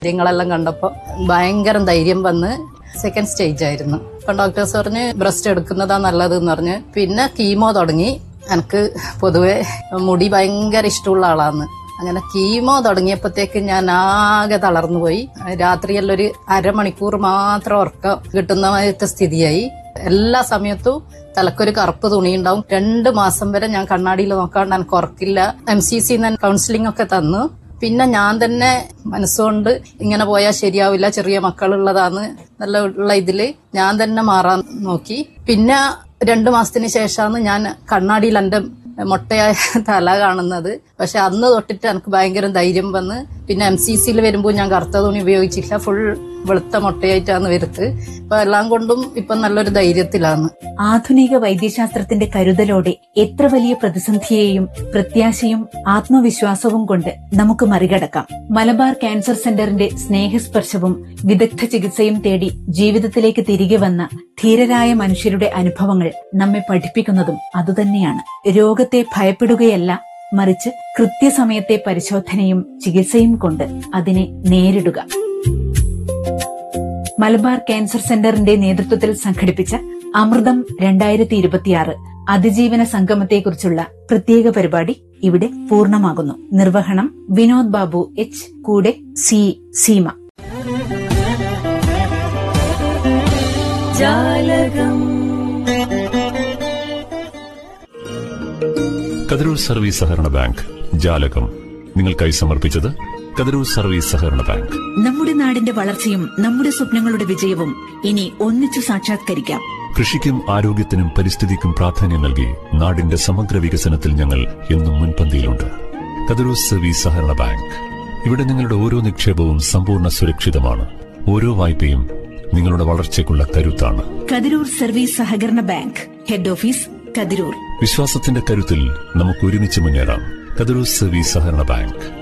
കാര്യങ്ങളെല്ലാം കണ്ടപ്പോൾ ഭയങ്കര ധൈര്യം വന്ന് സെക്കൻഡ് സ്റ്റേജ് ആയിരുന്നു അപ്പം ഡോക്ടേഴ്സ് പറഞ്ഞ് ബ്രസ്റ്റ് എടുക്കുന്നതാ നല്ലത് എന്ന് പറഞ്ഞ് പിന്നെ കീമോ തുടങ്ങി എനിക്ക് പൊതുവെ മുടി ഭയങ്കര ഇഷ്ടമുള്ള ആളാണ് അങ്ങനെ കീമോ തുടങ്ങിയപ്പോഴത്തേക്ക് ഞാൻ ആകെ തളർന്നു പോയി രാത്രിയെല്ലാം ഒരു അരമണിക്കൂർ മാത്രം ഉറക്കം കിട്ടുന്ന മാതിരത്തെ സ്ഥിതിയായി എല്ലാ സമയത്തും തലക്കൊരു കറുപ്പ് തുണി ഉണ്ടാവും രണ്ട് മാസം വരെ ഞാൻ കണ്ണാടിയിൽ നോക്കാണ്ട് എനിക്ക് ഉറക്കില്ല എം സി സി കൗൺസിലിംഗ് ഒക്കെ തന്നു പിന്നെ ഞാൻ തന്നെ മനസ്സുകൊണ്ട് ഇങ്ങനെ പോയാൽ ശരിയാവില്ല ചെറിയ മക്കളുള്ളതാണ് നല്ല ഉള്ള ഇതില് ഞാൻ തന്നെ മാറാൻ നോക്കി പിന്നെ രണ്ടു മാസത്തിന് ശേഷമാണ് ഞാൻ കണ്ണാടിയിൽ എന്റെ മുട്ടയായ തല കാണുന്നത് പക്ഷെ അന്ന് തൊട്ടിട്ട് എനിക്ക് ഭയങ്കര ധൈര്യം വന്ന് പിന്നെ എം സി സിയിൽ വരുമ്പോൾ ഞാൻ കറുത്ത തുണി ഉപയോഗിച്ചില്ല ഫുൾ വെളുത്ത മുട്ടയായിട്ടാണ് വരുത്ത് അപ്പൊ എല്ലാം കൊണ്ടും ഇപ്പൊ നല്ലൊരു ധൈര്യത്തിലാണ് ആധുനിക വൈദ്യശാസ്ത്രത്തിന്റെ കരുതലോടെ എത്ര വലിയ പ്രതിസന്ധിയെയും പ്രത്യാശയും ആത്മവിശ്വാസവും കൊണ്ട് നമുക്ക് മറികടക്കാം മലബാർ ക്യാൻസർ സെന്ററിന്റെ സ്നേഹസ്പർശവും വിദഗ്ധ ചികിത്സയും തേടി ജീവിതത്തിലേക്ക് തിരികെ വന്ന ധീരരായ മനുഷ്യരുടെ അനുഭവങ്ങൾ നമ്മെ പഠിപ്പിക്കുന്നതും അതുതന്നെയാണ് രോഗത്തെ ഭയപ്പെടുകയല്ല മറിച്ച് കൃത്യസമയത്തെ പരിശോധനയും ചികിത്സയും കൊണ്ട് അതിനെ നേരിടുക മലബാർ ക്യാൻസർ സെന്ററിന്റെ നേതൃത്വത്തിൽ സംഘടിപ്പിച്ച അമൃതം രണ്ടായിരത്തി ഇരുപത്തിയാറ് അതിജീവന സംഗമത്തെക്കുറിച്ചുള്ള പ്രത്യേക പരിപാടി ഇവിടെ പൂർണ്ണമാകുന്നു നിർവഹണം വിനോദ് ബാബു എച്ച് കൂടെ സി സീമ കതിരൂർ സർവീസ് സഹകരണ ബാങ്ക് ജാലകം നിങ്ങൾക്കായി സമർപ്പിച്ചത് കതിരൂർ സർവീസ് സഹകരണ ബാങ്ക് നമ്മുടെ നാടിന്റെ വളർച്ചയും നമ്മുടെ സ്വപ്നങ്ങളുടെ വിജയവും ഇനി ഒന്നിച്ചു സാക്ഷാത്കരിക്കാം കൃഷിക്കും ആരോഗ്യത്തിനും പരിസ്ഥിതിക്കും പ്രാധാന്യം നൽകി നാടിന്റെ സമഗ്ര വികസനത്തിൽ ഞങ്ങൾ എന്നും മുൻപന്തിയിലുണ്ട് കതിരൂർ സർവീസ് സഹകരണ ബാങ്ക് ഇവിടെ നിങ്ങളുടെ ഓരോ നിക്ഷേപവും സമ്പൂർണ്ണ സുരക്ഷിതമാണ് ഓരോ വായ്പയും നിങ്ങളുടെ വളർച്ചയ്ക്കുള്ള കരുത്താണ് കതിരൂർ സർവീസ് സഹകരണ ബാങ്ക് ഹെഡ് ഓഫീസ് കതിരൂർ വിശ്വാസത്തിന്റെ കരുത്തിൽ നമുക്ക് ഒരുമിച്ച് മുന്നേറാം കതിരൂർ സർവീസ് സഹകരണ ബാങ്ക്